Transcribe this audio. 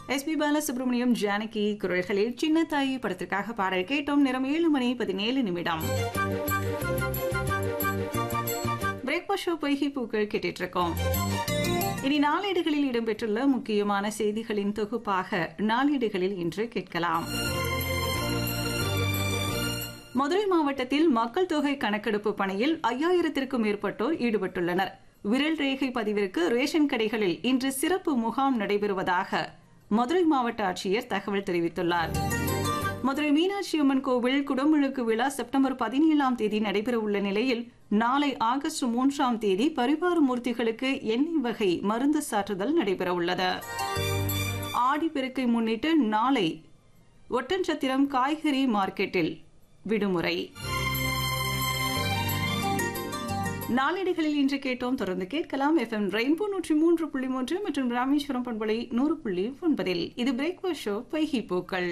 S B Balasubramaniam Janaki குரல்களில் சின்ன தாயி படத்திற்காக பாடல் கேட்டோம் நேரம் ஏழு மணி பதினேழு நிமிடம் பிரேக்ஃபாஸ்ட் ஷோ பொய்கி பூக்கள் கேட்டுட்டு இருக்கோம் இனி நாளேடுகளில் இடம்பெற்றுள்ள முக்கியமான செய்திகளின் தொகுப்பாக நாளேடுகளில் இன்று கேட்கலாம் மதுரை மாவட்டத்தில் மக்கள் தொகை கணக்கெடுப்பு பணியில் ஐயாயிரத்திற்கும் மேற்பட்டோர் ஈடுபட்டுள்ளனர் விரல் ரேகை பதிவிற்கு ரேஷன் கடைகளில் இன்று சிறப்பு முகாம் நடைபெறுவதாக மதுரை மாவட்ட ஆட்சியர் தகவல் தெரிவித்துள்ளார் மதுரை மீனாட்சி அம்மன் கோவில் குடமுழுக்கு விழா செப்டம்பர் பதினேழாம் தேதி நடைபெறவுள்ள நிலையில் நாளை ஆகஸ்ட் மூன்றாம் தேதி பரிவார மூர்த்திகளுக்கு எண்ணெய் வகை மருந்து சாற்றுதல் நடைபெறவுள்ளது ஆடிப்பெருக்கை முன்னிட்டு நாளை ஒட்டன்சத்திரம் காய்கறி மார்க்கெட்டில் விடுமுறை நாளேடுகளில் இன்று கேட்டோம் தொடர்ந்து கேட்கலாம் எஃப்எம் ரெயின்போ நூற்றி மூன்று புள்ளி மூன்று மற்றும் ராமேஸ்வரம் பண்பலை நூறு புள்ளி ஒன்பதில் இது பிரேக்ஃபாஸ்ட் ஷோ பைகி பூக்கள்